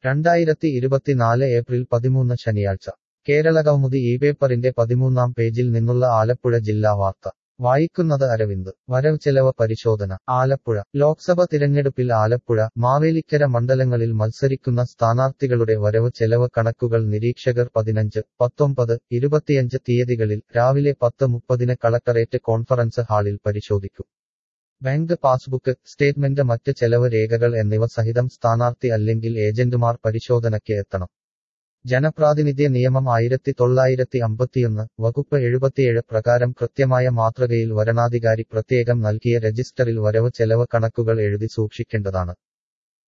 രണ്ടായിരത്തി ഇരുപത്തിനാല് ഏപ്രിൽ പതിമൂന്ന് ശനിയാഴ്ച കേരള കൗമുദി ഈ പേപ്പറിന്റെ പതിമൂന്നാം പേജിൽ നിന്നുള്ള ആലപ്പുഴ ജില്ലാ വാർത്ത വായിക്കുന്നത് അരവിന്ദ് വരവ് ചെലവ് പരിശോധന ആലപ്പുഴ ലോക്സഭ തിരഞ്ഞെടുപ്പിൽ ആലപ്പുഴ മാവേലിക്കര മണ്ഡലങ്ങളിൽ മത്സരിക്കുന്ന സ്ഥാനാർത്ഥികളുടെ വരവ് ചെലവ് കണക്കുകൾ നിരീക്ഷകർ പതിനഞ്ച് പത്തൊമ്പത് ഇരുപത്തിയഞ്ച് തീയതികളിൽ രാവിലെ പത്ത് മുപ്പതിന് കളക്ടറേറ്റ് കോൺഫറൻസ് ഹാളിൽ പരിശോധിക്കും ബാങ്ക് പാസ്ബുക്ക് സ്റ്റേറ്റ്മെന്റ് മറ്റ് ചെലവ് രേഖകൾ എന്നിവ സഹിതം സ്ഥാനാർത്ഥി അല്ലെങ്കിൽ ഏജന്റുമാർ പരിശോധനയ്ക്ക് എത്തണം ജനപ്രാതിനിധ്യ നിയമം ആയിരത്തി തൊള്ളായിരത്തി അമ്പത്തിയൊന്ന് വകുപ്പ് എഴുപത്തിയേഴ് പ്രകാരം കൃത്യമായ മാതൃകയിൽ വരണാധികാരി പ്രത്യേകം നൽകിയ രജിസ്റ്ററിൽ വരവ് ചെലവ് കണക്കുകൾ എഴുതി സൂക്ഷിക്കേണ്ടതാണ്